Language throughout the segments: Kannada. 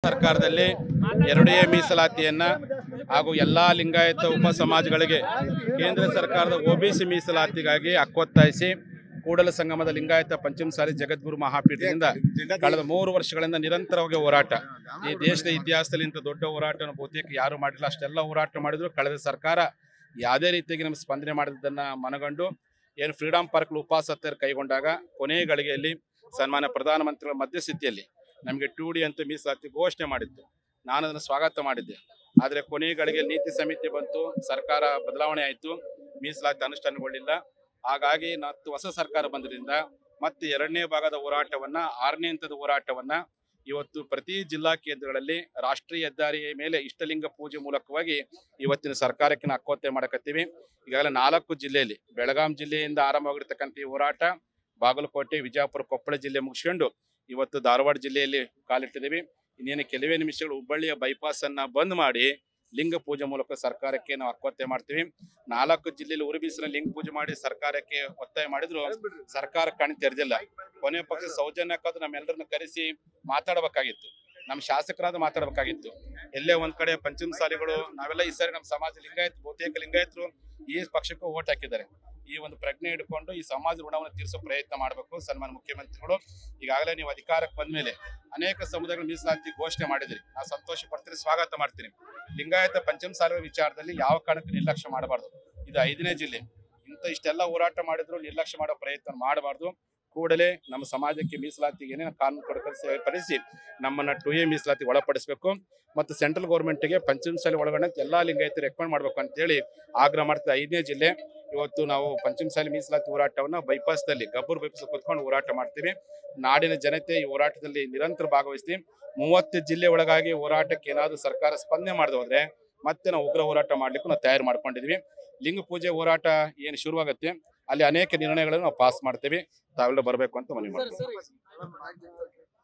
ಸರ್ಕಾರದಲ್ಲಿ ಎರಡೇ ಮೀಸಲಾತಿಯನ್ನ ಹಾಗೂ ಎಲ್ಲಾ ಲಿಂಗಾಯತ ಉಪ ಸಮಾಜಗಳಿಗೆ ಕೇಂದ್ರ ಸರ್ಕಾರದ ಒಬಿಸಿ ಮೀಸಲಾತಿಗಾಗಿ ಹಕ್ಕೊತ್ತಾಯಿಸಿ ಕೂಡಲ ಸಂಗಮದ ಲಿಂಗಾಯತ ಪಂಚಮಸಾಲಿ ಜಗದ್ಗುರು ಮಹಾಪೀಠದಿಂದ ಕಳೆದ ಮೂರು ವರ್ಷಗಳಿಂದ ನಿರಂತರವಾಗಿ ಹೋರಾಟ ಈ ದೇಶದ ಇತಿಹಾಸದಲ್ಲಿ ಇಂಥ ದೊಡ್ಡ ಹೋರಾಟವನ್ನು ಬಹುತೇಕ ಯಾರು ಮಾಡಿಲ್ಲ ಅಷ್ಟೆಲ್ಲ ಹೋರಾಟ ಮಾಡಿದ್ರು ಕಳೆದ ಸರ್ಕಾರ ಯಾವುದೇ ರೀತಿಯಾಗಿ ನಮ್ಮ ಸ್ಪಂದನೆ ಮಾಡಿದ್ದನ್ನ ಮನಗಂಡು ಏನು ಫ್ರೀಡಂ ಪಾರ್ಕ್ ಉಪವಾಸ ಕೈಗೊಂಡಾಗ ಕೊನೆ ಗಳಿಗೆಯಲ್ಲಿ ಸನ್ಮಾನ್ಯ ಪ್ರಧಾನಮಂತ್ರಿಗಳ ಮಧ್ಯಸ್ಥಿತಿಯಲ್ಲಿ ನಮಗೆ ಟೂ ಡಿ ಅಂತ ಮೀಸಲಾತಿ ಘೋಷಣೆ ಮಾಡಿತ್ತು ನಾನು ಅದನ್ನು ಸ್ವಾಗತ ಮಾಡಿದ್ದೆ ಆದರೆ ಕೊನೆ ಗಳಿಗೆ ನೀತಿ ಸಮಿತಿ ಬಂತು ಸರ್ಕಾರ ಬದಲಾವಣೆ ಆಯಿತು ಮೀಸಲಾತಿ ಅನುಷ್ಠಾನಗೊಳ್ಳಿಲ್ಲ ಹಾಗಾಗಿ ಮತ್ತು ಹೊಸ ಸರ್ಕಾರ ಬಂದ್ರಿಂದ ಮತ್ತೆ ಎರಡನೇ ಭಾಗದ ಹೋರಾಟವನ್ನ ಆರನೇ ಹಂತದ ಹೋರಾಟವನ್ನ ಇವತ್ತು ಪ್ರತಿ ಜಿಲ್ಲಾ ಕೇಂದ್ರಗಳಲ್ಲಿ ರಾಷ್ಟ್ರೀಯ ಹೆದ್ದಾರಿಯ ಮೇಲೆ ಇಷ್ಟಲಿಂಗ ಪೂಜೆ ಮೂಲಕವಾಗಿ ಇವತ್ತಿನ ಸರ್ಕಾರಕ್ಕೆ ನಾವು ಹಕ್ಕೊತ್ತೆ ಮಾಡಕತ್ತೀವಿ ಈಗಾಗಲೇ ನಾಲ್ಕು ಜಿಲ್ಲೆಯಲ್ಲಿ ಬೆಳಗಾಂ ಜಿಲ್ಲೆಯಿಂದ ಆರಂಭವಾಗಿರ್ತಕ್ಕಂಥ ಈ ಹೋರಾಟ ಬಾಗಲಕೋಟೆ ವಿಜಯಪುರ ಕೊಪ್ಪಳ ಜಿಲ್ಲೆ ಮುಗಿಸ್ಕೊಂಡು ಇವತ್ತು ಧಾರವಾಡ ಜಿಲ್ಲೆಯಲ್ಲಿ ಕಾಲಿಟ್ಟಿದ್ದೀವಿ ಇನ್ನೇನು ಕೆಲವೇ ನಿಮಿಷಗಳು ಹುಬ್ಬಳ್ಳಿಯ ಬೈಪಾಸ್ ಅನ್ನ ಬಂದ್ ಮಾಡಿ ಲಿಂಗ ಪೂಜೆ ಮೂಲಕ ಸರ್ಕಾರಕ್ಕೆ ನಾವು ಹಕ್ಕೊತ್ತೆ ಮಾಡ್ತೀವಿ ನಾಲ್ಕು ಜಿಲ್ಲೆಯಲ್ಲಿ ಉರುಬೀಸಿನ ಲಿಂಗ ಪೂಜೆ ಮಾಡಿ ಸರ್ಕಾರಕ್ಕೆ ಒತ್ತಾಯ ಮಾಡಿದ್ರು ಸರ್ಕಾರ ಕಣ್ ತೆರೆದಿಲ್ಲ ಕೊನೆ ಪಕ್ಷ ಸೌಜನ್ಯಕ್ಕಾದ್ರೂ ನಮ್ಮೆಲ್ಲರನ್ನ ಕರೆಸಿ ಮಾತಾಡಬೇಕಾಗಿತ್ತು ನಮ್ಮ ಶಾಸಕರಾದ ಮಾತಾಡಬೇಕಾಗಿತ್ತು ಎಲ್ಲೇ ಒಂದ್ ಕಡೆ ಪಂಚಮಸಾಲಿಗಳು ನಾವೆಲ್ಲ ಈ ಸಾರಿ ನಮ್ಮ ಸಮಾಜ ಲಿಂಗಾಯತ್ ಬಹುತೇಕ ಲಿಂಗಾಯತರು ಈ ಪಕ್ಷಕ್ಕೂ ಓಟ್ ಹಾಕಿದ್ದಾರೆ ಈ ಒಂದು ಪ್ರಜ್ಞೆ ಹಿಡ್ಕೊಂಡು ಈ ಸಮಾಜ ಋಣವನ್ನು ತೀರಿಸೋ ಪ್ರಯತ್ನ ಮಾಡಬೇಕು ಸನ್ಮಾನ ಮುಖ್ಯಮಂತ್ರಿಗಳು ಈಗಾಗಲೇ ನೀವು ಅಧಿಕಾರಕ್ಕೆ ಬಂದ್ಮೇಲೆ ಅನೇಕ ಸಮುದಾಯಗಳ ಮೀಸಲಾತಿ ಘೋಷಣೆ ಮಾಡಿದಿರಿ ನಾವು ಸಂತೋಷ ಪಡ್ತೀನಿ ಸ್ವಾಗತ ಮಾಡ್ತೀನಿ ಲಿಂಗಾಯತ ಪಂಚಮಸಾಲಿಗಳ ವಿಚಾರದಲ್ಲಿ ಯಾವ ಕಾರಣಕ್ಕೂ ನಿರ್ಲಕ್ಷ್ಯ ಮಾಡಬಾರ್ದು ಇದು ಐದನೇ ಜಿಲ್ಲೆ ಇಂಥ ಇಷ್ಟೆಲ್ಲ ಹೋರಾಟ ಮಾಡಿದ್ರು ನಿರ್ಲಕ್ಷ್ಯ ಮಾಡೋ ಪ್ರಯತ್ನ ಮಾಡಬಾರ್ದು ಕೂಡಲೇ ನಮ್ಮ ಸಮಾಜಕ್ಕೆ ಮೀಸಲಾತಿಗೆ ಏನೇನು ಕಾನೂನು ಕೊಡಕರಿಸಿ ಪರಿಸಿ ನಮ್ಮನ್ನ ಟು ಎ ಮೀಸಲಾತಿ ಒಳಪಡಿಸಬೇಕು ಮತ್ತು ಸೆಂಟ್ರಲ್ ಗೌರ್ಮೆಂಟ್ಗೆ ಪಂಚಮಸಾಲಿ ಒಳಗಡೆ ಎಲ್ಲಾ ಲಿಂಗಾಯತರು ರೆಕಮೆಂಡ್ ಮಾಡಬೇಕು ಅಂತೇಳಿ ಆಗ್ರಹ ಮಾಡ್ತಿದ್ದ ಐದನೇ ಜಿಲ್ಲೆ ಇವತ್ತು ನಾವು ಪಂಚಮಸಾಲಿ ಮೀಸಲಾತಿ ಹೋರಾಟವನ್ನ ಬೈಪಾಸ್ದಲ್ಲಿ ಗಬ್ಬರ್ ಬೈಪಾಸ್ ಕುತ್ಕೊಂಡು ಹೋರಾಟ ಮಾಡ್ತೀವಿ ನಾಡಿನ ಜನತೆ ಈ ಹೋರಾಟದಲ್ಲಿ ನಿರಂತರ ಭಾಗವಹಿಸ್ತೀವಿ ಮೂವತ್ತು ಜಿಲ್ಲೆ ಒಳಗಾಗಿ ಹೋರಾಟಕ್ಕೆ ಏನಾದರೂ ಸರ್ಕಾರ ಸ್ಪಂದನೆ ಮಾಡದೆ ಹೋದ್ರೆ ಮತ್ತೆ ನಾವು ಉಗ್ರ ಹೋರಾಟ ಮಾಡ್ಲಿಕ್ಕೂ ನಾವು ತಯಾರು ಮಾಡ್ಕೊಂಡಿದೀವಿ ಲಿಂಗ ಪೂಜೆ ಹೋರಾಟ ಏನು ಶುರುವಾಗುತ್ತೆ ಅಲ್ಲಿ ಅನೇಕ ನಿರ್ಣಯಗಳನ್ನು ನಾವು ಪಾಸ್ ಮಾಡ್ತೀವಿ ತಾವೆಲ್ಲ ಬರಬೇಕು ಅಂತ ಮನವಿ ಸರ್ ಮಾಡ್ತೀವಿ ಸರ್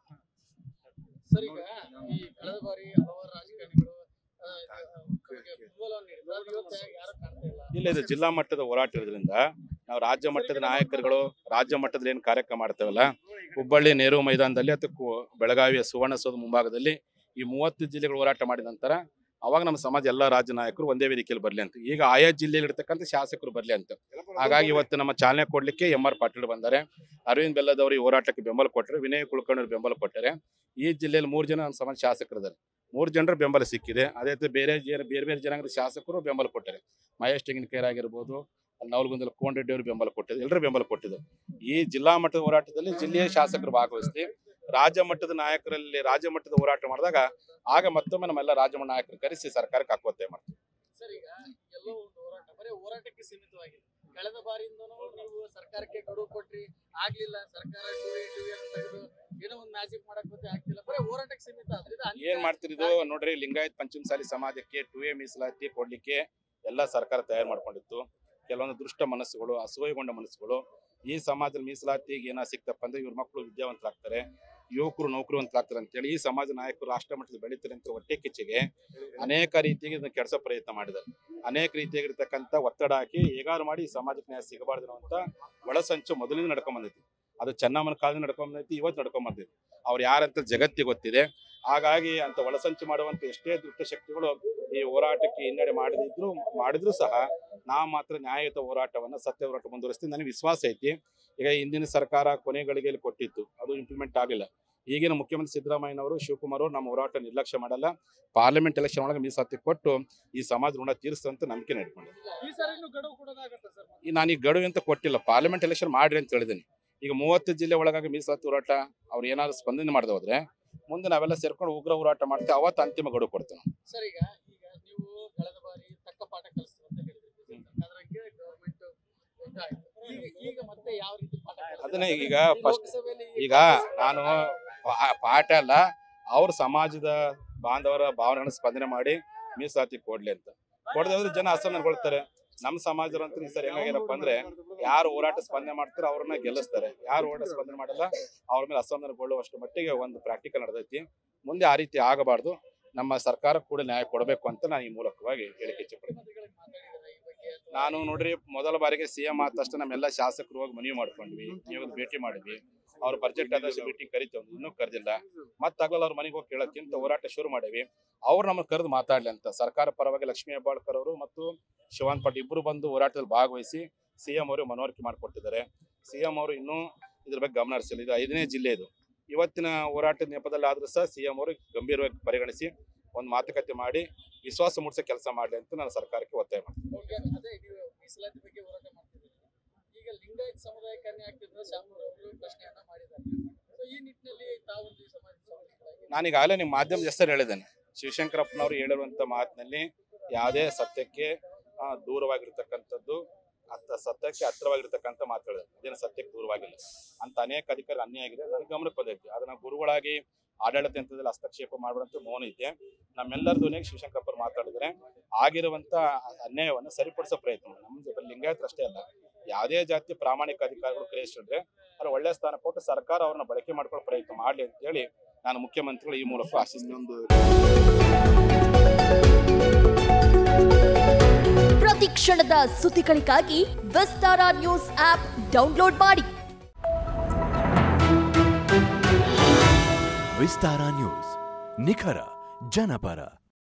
ಸರ್ ಈಗ ಈ ಕಳೆದ ಬಾರಿ ಹಲವಾರು ರಾಜಕಾರಣಿಗಳು ಆ, ಅವ್ರಿಗೆ ಬೆಂಬಲವನ್ನು ನೀಡಿದ್ರು. ಅದು ಇವತ್ತು ಯಾರು ಕಾಣ್ತಾ ಇಲ್ಲ ಇಲ್ಲ ಇದು ಜಿಲ್ಲಾ ಮಟ್ಟದ ಹೋರಾಟ ಇರೋದ್ರಿಂದ ನಾವು ರಾಜ್ಯ ಮಟ್ಟದ ನಾಯಕರುಗಳು ರಾಜ್ಯ ಮಟ್ಟದಲ್ಲಿ ಏನು ಕಾರ್ಯಕ್ರಮ ಮಾಡ್ತೇವಲ್ಲ ಹುಬ್ಬಳ್ಳಿ ನೆಹರು ಮೈದಾನದಲ್ಲಿ ಅಥವಾ ಕು- ಬೆಳಗಾವಿಯ ಸುವರ್ಣಸೌಧ ಮುಂಭಾಗದಲ್ಲಿ ಈ ಮೂವತ್ತು ಜಿಲ್ಲೆಗಳು ಹೋರಾಟ ಮಾಡಿದ ನಂತರ ಅವಾಗ ನಮ್ಮ ಸಮಾಜ ಎಲ್ಲ ರಾಜ್ಯ ನಾಯಕರು ಒಂದೇ ವೇದಿಕೆಯಲ್ಲಿ ಬರಲಿ ಅಂತ ಈಗ ಆಯಾ ಜಿಲ್ಲೆಯಲ್ಲಿ ಇರ್ತಕ್ಕಂಥ ಶಾಸಕರು ಬರಲಿ ಅಂತ ಹಾಗಾಗಿ ಇವತ್ತು ನಮ್ಮ ಚಾಲನೆ ಕೊಡ್ಲಿಕ್ಕೆ ಎಂ ಆರ್ ಪಾಟೀಲ್ ಬಂದ್ದಾರೆ ಅರವಿಂದ್ ಬೆಲ್ಲದವರು ಈ ಹೋರಾಟಕ್ಕೆ ಬೆಂಬಲ ಕೊಟ್ಟರೆ ವಿನಯ್ ಕುಲಕರ್ಣಿ ಬೆಂಬಲ ಕೊಟ್ಟರೆ ಈ ಜಿಲ್ಲೆಯಲ್ಲಿ ಮೂರು ಜನ ನಮ್ಮ ಸಮಾಜ ಶಾಸಕರಿದ್ದಾರೆ ಮೂರು ಜನರ ಬೆಂಬಲ ಸಿಕ್ಕಿದೆ ಅದೇ ರೀತಿ ಬೇರೆ ಜನ- ಬೇರೆ ಬೇರೆ ಜನಾಂಗದ ಶಾಸಕರು ಬೆಂಬಲ ಕೊಟ್ಟರೆ ಮಹೇಶ್ ತೆಂಗಿನಕೇರ್ ಆಗಿರ್ಬೋದು ಅಲ್ಲಿ ನವಲಗುಂದಲ ಕೋಂಡ್ರೆಡ್ಡಿ ಅವರು ಬೆಂಬಲ ಕೊಟ್ಟಿದ್ದು ಎಲ್ಲರೂ ಬೆಂಬಲ ಕೊಟ್ಟಿದ್ದು ಈ ಜಿಲ್ಲಾ ಮಟ್ಟದ ಹೋರಾಟದಲ್ಲಿ ಜಿಲ್ಲೆಯ ಶಾಸಕರು ಭಾಗವಹಿಸಿ ರಾಜ್ಯ ಮಟ್ಟದ ನಾಯಕರಲ್ಲಿ ರಾಜ್ಯ ಮಟ್ಟದ ಹೋರಾಟ ಮಾಡಿದಾಗ ಆಗ ಮತ್ತೊಮ್ಮೆ ನಮ್ಮೆಲ್ಲ ರಾಜ್ಯ ಮಟ್ಟ ನಾಯಕರು ಕರೆಸಿ ಸರ್ಕಾರಕ್ಕೆ ಹಾಕುವತ್ತೆ ಮಾಡ್ತೀವಿ ಸರ್ ಈಗ ಎಲ್ಲೋ ಒಂದು ಹೋರಾಟ ಬರೀ ಹೋರಾಟಕ್ಕೆ ಸೀಮಿತವಾಗಿದೆ ಕಳೆದ ಬಾರಿಯಿಂದನೂ ನೀವು ಸರ್ಕಾರಕ್ಕೆ ಗಡುವು ಕೊಟ್ರಿ ಆಗ್ಲಿಲ್ಲ ಸರ್ಕಾರ ಟು ಎ ಟು ಎ ಅಂತ ತೆಗೆದು ಏನೋ ಒಂದು ಮ್ಯಾಜಿಕ್ ಮಾಡಕ್ ಬಂದ್ರೆ ಆಗ್ತಿಲ್ಲ ಬರೀ ಹೋರಾಟಕ್ಕೆ ಸೀಮಿತ ಆದ್ರೆ ಇದು ಅಂತ್ಯ- ಏನ್ ಮಾಡ್ತಿರೋದು ನೋಡ್ರಿ ಲಿಂಗಾಯತ್ ಪಂಚಮಸಾಲಿ ಸಮಾಜಕ್ಕೆ ಟು ಎ ಮೀಸಲಾತಿ ಕೊಡ್ಲಿಕ್ಕೆ ಎಲ್ಲ ಸರ್ಕಾರ ತಯಾರು ಮಾಡ್ಕೊಂಡಿತ್ತು ಕೆಲವೊಂದು ದುಷ್ಟ ಮನಸ್ಸುಗಳು ಅಸೂಯೆಗೊಂಡ ಮನಸ್ಸುಗಳು ಈ ಸಮಾಜದಲ್ಲಿ ಮೀಸಲಾತಿಗೆ ಏನೋ ಸಿಕ್ತಪ್ಪ ಅಂದ್ರೆ ಇವ್ರ ಮಕ್ಕಳು ವಿದ್ಯಾವಂತರಾಗ್ತಾರೆ ಯುವಕರು ನೌಕರಿವಂತರಾಗ್ತಾರೆ ಅಂತೇಳಿ ಈ ಸಮಾಜ ನಾಯಕರು ರಾಷ್ಟ್ರ ಮಟ್ಟದಲ್ಲಿ ಬೆಳೀತಾರೆ ಅಂತ ಹೊಟ್ಟೆ ಕಿಚ್ಚಿಗೆ ಅನೇಕ ರೀತಿಯಾಗಿ ಇದನ್ನ ಕೆಡಿಸೋ ಪ್ರಯತ್ನ ಮಾಡಿದ್ದಾರೆ ಅನೇಕ ರೀತಿಯಾಗಿರ್ತಕ್ಕಂಥ ಒತ್ತಡ ಹಾಕಿ ಹೇಗಾರು ಮಾಡಿ ಈ ಸಮಾಜಕ್ಕೆ ನ್ಯಾಯ ಸಿಗಬಾರ್ದು ಅಂತ ಒಳಸಂಚು ಮೊದಲಿಂದ ನಡ್ಕೊಂಡ್ ಬಂದೈತಿ ಅದು ಚೆನ್ನಮ್ಮನ ಕಾಲದಿಂದ ನಡ್ಕೊಂಡ್ ಬಂದೈತಿ ಇವತ್ತು ನಡ್ಕೊಂಡ್ ಬಂದೈತಿ ಅವ್ರು ಯಾರಂತ ಜಗತ್ತಿಗೆ ಗೊತ್ತಿದೆ ಹಾಗಾಗಿ ಅಂತ ಒಳಸಂಚು ಮಾಡುವಂತ ಎಷ್ಟೇ ದುಷ್ಟ ಶಕ್ತಿಗಳು ಈ ಹೋರಾಟಕ್ಕೆ ಹಿನ್ನಡೆ ಮಾಡದಿದ್ರು ಮಾಡಿದ್ರು ಸಹ ನಾವು ಮಾತ್ರ ನ್ಯಾಯಯುತ ಹೋರಾಟವನ್ನ ಸತ್ಯ ಹೋರಾಟ ಮುಂದುವರಿಸ್ತೀವಿ ನನಗೆ ವಿಶ್ವಾಸ ಐತಿ ಈಗ ಹಿಂದಿನ ಸರ್ಕಾರ ಕೊನೆ ಗಳಿಗೆಯಲ್ಲಿ ಕೊಟ್ಟಿತ್ತು ಅದು ಇಂಪ್ಲಿಮೆಂಟ್ ಆಗಿಲ್ಲ ಈಗಿನ ಮುಖ್ಯಮಂತ್ರಿ ಸಿದ್ದರಾಮಯ್ಯನವರು ಶಿವಕುಮಾರ್ ಅವರು ನಮ್ಮ ಹೋರಾಟ ನಿರ್ಲಕ್ಷ್ಯ ಮಾಡಲ್ಲ ಪಾರ್ಲಿಮೆಂಟ್ ಎಲೆಕ್ಷನ್ ಒಳಗೆ ಮೀಸಲಾತಿ ಕೊಟ್ಟು ಈ ಸಮಾಜ ಋಣ ತೀರಿಸ್ತಂತ ನಂಬಿಕೆ ನಡ್ಕೊಂಡಿದೆ ಈ ಸಾರಿನೂ ಗಡುವು ಕೊಡೋದಾಗತ್ತೆ ಸರ್ ಈ ನಾನು ಈ ಗಡುವು ಅಂತ ಕೊಟ್ಟಿಲ್ಲ ಪಾರ್ಲಿಮೆಂಟ್ ಎಲೆಕ್ಷನ್ ಮಾಡ್ರಿ ಅಂತ ಹೇಳಿದ್ದೀನಿ ಈಗ ಮೂವತ್ತು ಜಿಲ್ಲೆ ಒಳಗಾಗಿ ಮೀಸಲಾತಿ ಹೋರಾಟ ಅವ್ರು ಏನಾದ್ರು ಸ್ಪಂದನೆ ಮಾಡದೆ ಹೋದ್ರೆ ಮುಂದೆ ನಾವೆಲ್ಲ ಸೇರ್ಕೊಂಡು ಉಗ್ರ ಹೋರಾಟ ಮಾಡ್ತೀವಿ ಅವತ್ತು ಅಂತಿಮ ಗಡುವು ಕೊಡ್ತೇವೆ ಸರ್ ಈಗ ಈಗ ನೀವು ಕಳೆದ ಬಾರಿ ತಕ್ಕ ಪಾಠ ಕಲಿಸ್ತೀವಿ ಅಂತ ಹೇಳಿದ್ರಿ ಅದಕ್ಕೆ ಗವರ್ಮೆಂಟ್ ಈಗ ಈಗ ಮತ್ತೆ ಯಾವ ರೀತಿ ಪಾಠ ಕಲಿಸ್ತಾರೆ? ಅದನ್ನೇ ಈಗ ಈ first- ಲೋಕಸಭೆಯಲ್ಲಿ ಈಗ ನಾನು ಪಾ- ಪಾಠ ಅಲ್ಲ ಅವ್ರ ಸಮಾಜದ ಬಾಂಧವರ ಭಾವನೆಗಳನ್ನ ಸ್ಪಂದನೆ ಮಾಡಿ ಮೀಸಲಾತಿ ಕೊಡ್ಲಿ ಅಂತ ಕೊಡದೆ ಹೋದ್ರೆ ಜನ ಅಸಮಾನಗೊಳ್ತಾರೆ ನಮ್ಮ ಸಮಾಜದಂತೂ ಈ ಸರಿ ಹೆಂಗಾಗ್ಯಾರಪ್ಪ ಅಂದ್ರೆ ಯಾರು ಹೋರಾಟ ಸ್ಪಂದನೆ ಮಾಡ್ತಾರೋ ಅವ್ರನ್ನ ಗೆಲ್ಲಿಸ್ತಾರೆ ಯಾರು ಹೋರಾಟ ಸ್ಪಂದನೆ ಮಾಡಲ್ಲ ಅವ್ರ ಮೇಲೆ ಅಸಮಾಧಾನಗೊಳ್ಳುವಷ್ಟು ಮಟ್ಟಿಗೆ ಒಂದು ಪ್ರಾಕ್ಟಿಕಲ್ ನಡೆದೈತಿ ಮುಂದೆ ಆ ರೀತಿ ಆಗಬಾರ್ದು ನಮ್ಮ ಸರ್ಕಾರ ಕೂಡ ನ್ಯಾಯ ಕೊಡಬೇಕು ಅಂತ ನಾನು ಈ ಮೂಲಕವಾಗಿ ಹೇಳಿಕೆ ಇಚ್ಛೆಪಡ್ತೀನಿ ಮುಖ್ಯಮಂತ್ರಿಗಳಿಗೆ ಮಾತಾಡಿದ್ದಾರೆ ಈ ಬಗ್ಗೆ ಅಥವಾ ನಾನು ನೋಡ್ರಿ ಮೊದಲ ಬಾರಿಗೆ ಸಿಎಂ ಆದ ತಕ್ಷಣ ನಮ್ಮೆಲ್ಲ ಶಾಸಕರು ಹೋಗಿ ಮನವಿ ಮಾಡ್ಕೊಂಡ್ವಿ ನೀವು ಭೇಟಿ ಮಾಡಿದ್ವಿ ಅವ್ರ ಬಜೆಟ್ ಆದಷ್ಟು ಮೀಟಿಂಗ್ ಕರಿತೀವಿ ಒಂದು ಇನ್ನೂ ಕರೆದಿಲ್ಲ ಮತ್ತಾಗಲ್ಲ ಅವ್ರ ಮನೆಗೆ ಹೋಗಿ ಕೇಳೋಕ್ಕಿಂತ ಹೋರಾಟ ಶುರು ಮಾಡೇವಿ ಅವ್ರು ನಮ್ಮನ್ನು ಕರೆದು ಮಾತಾಡ್ಲಿ ಅಂತ ಸರ್ಕಾರ ಪರವಾಗಿ ಲಕ್ಷ್ಮೀ ಹೆಬ್ಬಾಳ್ಕರ್ ಅವರು ಮತ್ತು ಶಿವಾನ್ ಪಾಟೀಲ್ ಇಬ್ಬರು ಬಂದು ಹೋರಾಟದಲ್ಲಿ ಭಾಗವಹಿಸಿ ಸಿ ಎಂ ಅವರು ಮನವರಿಕೆ ಮಾಡಿಕೊಟ್ಟಿದ್ದಾರೆ ಸಿ ಎಂ ಅವರು ಇನ್ನೂ ಇದ್ರ ಬಗ್ಗೆ ಗಮನ ಹರಿಸಿಲ್ಲ ಇದು ಐದನೇ ಜಿಲ್ಲೆ ಇದು ಇವತ್ತಿನ ಹೋರಾಟದ ನೆಪದಲ್ಲಿ ಆದ್ರೂ ಸಹ ಸಿ ಎಂ ಅವರು ಗಂಭೀರವಾಗಿ ಪರಿಗಣಿಸಿ ಒಂದು ಮಾತುಕತೆ ಮಾಡಿ ವಿಶ್ವಾಸ ಮೂಡಿಸೋ ಕೆಲಸ ಮಾಡಲಿ ಅಂತ ನಾನು ಸರ್ಕಾರಕ್ಕೆ ಒತ್ತಾಯ ಮಾಡ್ತೀನಿ ಓಕೆ, ಅದೇ ನೀವು ಮೀಸಲಾತಿ ಬಗ್ಗೆ ಹೋರಾಟ ಮಾಡ್ತಿದ್ದೀರಿ ಈಗ ಲಿಂಗಾಯತ್ ಸಮುದಾಯಕ್ಕೆ ಅನ್ಯಾಯ ಆಗ್ತಿದ್ರೆ ಶಾಮೂರ್ ಅವರು ಪ್ರಶ್ನೆಯನ್ನ ಮಾಡಿದ್ದಾರೆ ಸೊ ಈ ನಿಟ್ಟಿನಲ್ಲಿ ತಾವೊಂದು ಈ ಸಮಾಜ ಸಮಾಜವಾಗಿ ನಾನೀಗಾಗಲೇ ನಿಮ್ಮ ಮಾಧ್ಯಮದ ಹೆಸರು ಹೇಳಿದ್ದೇನೆ ಶಿವಶಂಕರಪ್ಪನವರು ಹೇಳಿರುವಂತ ಮಾತಿನಲ್ಲಿ ಯಾವುದೇ ಸತ್ಯಕ್ಕೆ ಆ, ದೂರವಾಗಿರ್ತಕ್ಕಂಥದ್ದು ಅತ್ತ ಸತ್ಯಕ್ಕೆ ಹತ್ತಿರವಾಗಿರ್ತಕ್ಕಂಥ ಮಾತು ಹೇಳಿದೆ ಅದೇನು ಸತ್ಯಕ್ಕೆ ದೂರವಾಗಿಲ್ಲ ಅಂತ ಅನೇಕ ಅಧಿಕಾರಿ ಅನ್ಯಾಯ ಆಗಿದೆ ನನಗೆ ಗಮನಕ್ಕೆ ಬಂದೈತಿ ಅದನ್ನ ಗುರುಗಳಾಗಿ ಆಡಳಿತ ಯಂತ್ರದಲ್ಲಿ ಹಸ್ತಕ್ಷೇಪ ಮಾಡುವಂತ ಮೌನ ಐತೆ ನಮ್ಮೆಲ್ಲರ ಧ್ವನಿಯಾಗಿ ಶಿವಶಂಕರಪ್ಪರು ಮಾತಾಡಿದ್ರೆ ಆಗಿರುವಂತ ಅನ್ಯಾಯವನ್ನು ಸರಿಪಡಿಸೋ ಪ್ರಯತ್ನ ಮಾಡಿ. ನಮ್ಮ ಬರೀ ಲಿಂಗಾಯತರು ಅಷ್ಟೇ ಅಲ್ಲ ಯಾವುದೇ ಜಾತಿ ಪ್ರಾಮಾಣಿಕ ಅಧಿಕಾರಿಗಳು ಕ್ರಿಯಿಸಿದ್ರೆ ಅವ್ರ ಒಳ್ಳೆ ಸ್ಥಾನ ಕೊಟ್ಟು ಸರ್ಕಾರ ಅವ್ರನ್ನ ಬಳಕೆ ಮಾಡ್ಕೊಳ್ಳೋ ಪ್ರಯತ್ನ ಮಾಡಲಿ ಅಂತ ಹೇಳಿ ನಾನು ಮುಖ್ಯಮಂತ್ರಿಗಳು ಈ ಮೂಲಕ ಆಶಿಸ್ತೀನಿ ಪ್ರತಿ ಕ್ಷಣದ ಸುದ್ದಿಗಳಿಗಾಗಿ ವಿಸ್ತಾರ ನ್ಯೂಸ್ ಆಪ್ ಡೌನ್ಲೋಡ್ ಮಾಡಿ ವಿಸ್ತಾರ ನ್ಯೂಸ್ ನಿಖರ ಜನಪರ